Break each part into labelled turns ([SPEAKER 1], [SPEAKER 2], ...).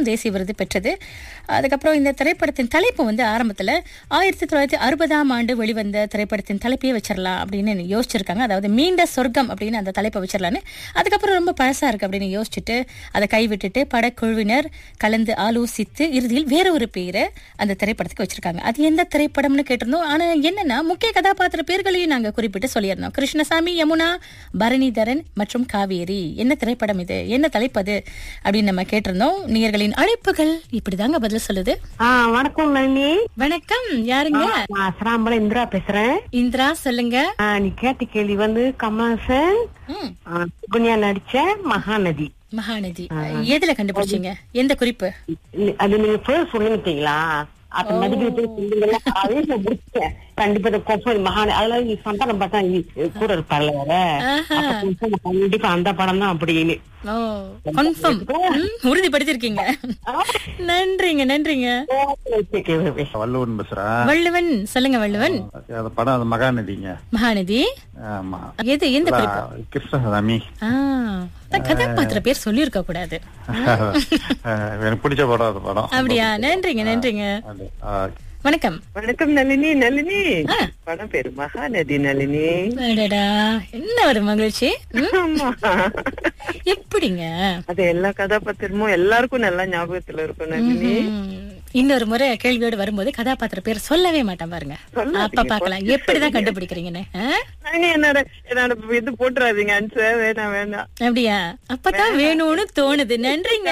[SPEAKER 1] திரைப்படம் தேசிய விருது பெற்றது அதுக்கப்புறம் இந்த திரைப்படத்தின் தலைப்பு வந்து ஆரம்பத்துல ஆயிரத்தி தொள்ளாயிரத்தி அறுபதாம் ஆண்டு வெளிவந்த திரைப்படத்தின் தலைப்பையே வச்சிடலாம் அப்படின்னு யோசிச்சிருக்காங்க அதாவது மீண்ட சொர்க்கம் அப்படின்னு அந்த தலைப்பை வச்சிடலான்னு அதுக்கப்புறம் ரொம்ப பழசா இருக்கு அப்படின்னு யோசிச்சுட்டு அதை கைவிட்டுட்டு படக்குழுவினர் கலந்து ஆலோசித்து இறுதியில் வேற ஒரு பேரை அந்த திரைப்படத்துக்கு வச்சிருக்காங்க அது எந்த திரைப்படம்னு கேட்டிருந்தோம் ஆனா என்னன்னா முக்கிய கதாபாத்திர பேர்களையும் நாங்க குறிப்பிட்டு சொல்லியிருந்தோம் கிருஷ்ணசாமி யமுனா பரணிதரன் மற்றும் காவேரி என்ன திரைப்படம் இது என்ன தலைப்பு அது அப்படின்னு நம்ம கேட்டிருந்தோம் நேயர்களின் அழைப்புகள் இப்படிதாங்க பதில் சொல்லுது
[SPEAKER 2] ஆ வணக்கம் நளினி
[SPEAKER 1] வணக்கம் யாருங்க
[SPEAKER 2] நான் அசராம்பலம் இந்திரா பேசுறேன்
[SPEAKER 1] இந்திரா சொல்லுங்க
[SPEAKER 2] ஆ, நீ கேட்ட கேள்வி வந்து கமல்ஹாசன்
[SPEAKER 1] ம்,
[SPEAKER 2] ஆ, சுகன்யா நடிச்ச மகாநதி
[SPEAKER 1] மகாநதி எதுல கண்டுபிடிச்சீங்க எந்த குறிப்பு
[SPEAKER 2] இ- அது நீங்க ஃபர்ஸ்ட் சொல்லிட்டீங்களா அப்ப நடிகை சொல்லுங்களா அதே நான் முடிச்சேன் கண்டிப்பா இந்த கொப்பல் மகாநதி அதெல்லாம் நீ சந்தானம் பார்த்தா நீ கூட இருப்பார்ல வேற
[SPEAKER 1] ஆஹா.
[SPEAKER 2] அப்ப confirm கண்டிப்பா அந்த படம் தான் அப்படின்னு
[SPEAKER 1] ஓ கன்ஃபார்ம் உறுதிப்படுத்திருக்கீங்க நன்றிங்க நன்றிங்க
[SPEAKER 3] வள்ளுவன் பேசுறேன்
[SPEAKER 1] வள்ளுவன் சொல்லுங்க வள்ளுவன்
[SPEAKER 3] அந்த படம் அது மகாநதிங்க
[SPEAKER 1] மகாநதி
[SPEAKER 3] ஆமா
[SPEAKER 1] எது எந்த குறிப்பு
[SPEAKER 3] அதான் கிருஷ்ணசாமி
[SPEAKER 1] ஆ, நான் கதாபாத்திர பேர் சொல்லியிருக்க கூடாது
[SPEAKER 3] எனக்கு பிடிச்ச படம் அது படம்
[SPEAKER 1] அப்படியா நன்றிங்க நன்றிங்க
[SPEAKER 3] அது, ஆ,
[SPEAKER 1] வணக்கம்
[SPEAKER 4] வணக்கம் நளினி நளினி
[SPEAKER 1] ஆ.
[SPEAKER 4] படம் பேரு மகாநதி நளினி
[SPEAKER 1] அடடா என்ன ஒரு மகிழ்ச்சி ம்,
[SPEAKER 4] ஆமா
[SPEAKER 1] எப்படிங்க
[SPEAKER 4] அது எல்லா கதாபாத்திரமும் எல்லாருக்கும் நல்லா ஞாபகத்துல இருக்கும் நளினி
[SPEAKER 1] ம், இன்னொரு முறை கேள்வியோடு வரும்போது கதாபாத்திர பேர் சொல்லவே மாட்டேன் பாருங்க அப்ப பாக்கலாம் எப்படிதான் கண்டுபிடிக்கிறீங்கன்னு ஆ?
[SPEAKER 4] நளினி என்னோட என்னோட இது போட்டுறாதீங்க ஆன்சர் வேணாம் வேணாம்
[SPEAKER 1] அப்படியா அப்பதான் வேணும்னு தோணுது நன்றிங்க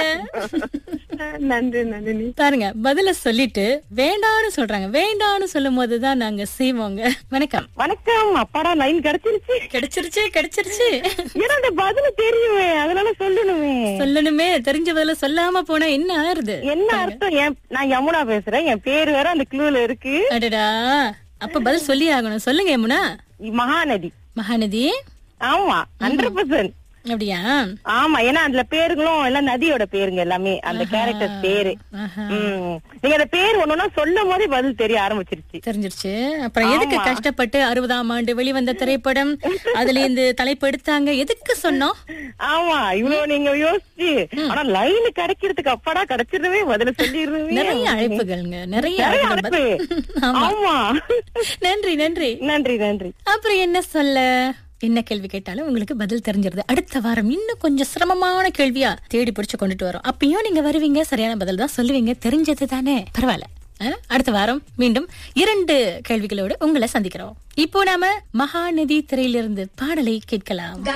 [SPEAKER 4] நன்றி நளினி
[SPEAKER 1] பாருங்க பதில சொல்லிட்டு வேண்டான்னு சொல்றாங்க வேண்டான்னு சொல்லும் போதுதான் நாங்க செய்வோங்க வணக்கம்
[SPEAKER 2] வணக்கம் அப்பாடா லைன் கிடைச்சிருச்சு
[SPEAKER 1] கிடைச்சிருச்சு கிடைச்சிருச்சு
[SPEAKER 2] ஏன்னா அந்த பதில் தெரியுமே அதனால சொல்லணுமே
[SPEAKER 1] சொல்லணுமே தெரிஞ்ச பதில சொல்லாம போனா என்ன ஆறுது
[SPEAKER 2] என்ன அர்த்தம் என் நான் யமுனா பேசுறேன் என் பேர் வேற அந்த க்ளூல இருக்கு
[SPEAKER 1] அடடா அப்ப பதில் சொல்லி ஆகணும் சொல்லுங்க யமுனா
[SPEAKER 2] மகாநதி
[SPEAKER 1] மகாநதி
[SPEAKER 2] ஆமா ஹண்ட்ரட் பர்சன்ட்
[SPEAKER 1] அப்படியா
[SPEAKER 2] ஆமா ஏன்னா அதுல பேருங்களும் எல்லாம் நதியோட பேருங்க எல்லாமே அந்த கேரக்டர் பேரு
[SPEAKER 1] ஆஹா.
[SPEAKER 2] ம். நீங்க அந்த பேர் ஒண்ணுன்னா சொல்லும் போதே பதில் தெரிய ஆரம்பிச்சிருச்சு
[SPEAKER 1] தெரிஞ்சிருச்சு அப்புறம் எதுக்கு கஷ்டப்பட்டு அறுபதாம் ஆண்டு வெளிவந்த திரைப்படம் அதுல இந்த தலைப்பு எடுத்தாங்க எதுக்கு சொன்னோம்
[SPEAKER 2] ஆமா இவ்வளவு நீங்க யோசிச்சு ஆனா லைன் கிடைக்கிறதுக்கு அப்பாடா கிடைச்சிருவே பதில சொல்லிடுறவே
[SPEAKER 1] நிறைய அழைப்புகள்ங்க நிறைய
[SPEAKER 2] நிறைய
[SPEAKER 1] அழைப்புகள்
[SPEAKER 2] அழைப்பு.
[SPEAKER 1] பதில். ஆமா
[SPEAKER 2] ஆமா
[SPEAKER 1] நன்றி நன்றி
[SPEAKER 2] நன்றி நன்றி
[SPEAKER 1] அப்புறம் என்ன சொல்ல என்ன கேள்வி கேட்டாலும் உங்களுக்கு பதில் தெரிஞ்சிருது அடுத்த வாரம் இன்னும் கொஞ்சம் சிரமமான கேள்வியா தேடி பிடிச்சு கொண்டுட்டு வரோம் அப்பயும் நீங்க வருவீங்க சரியான பதில் தான் சொல்லுவீங்க தெரிஞ்சது தானே பரவாயில்ல ஆ? அடுத்த வாரம் மீண்டும் இரண்டு கேள்விகளோடு உங்களை சந்திக்கிறோம் இப்போ நாம மகாநதி திரையிலிருந்து பாடலை கேட்கலாம்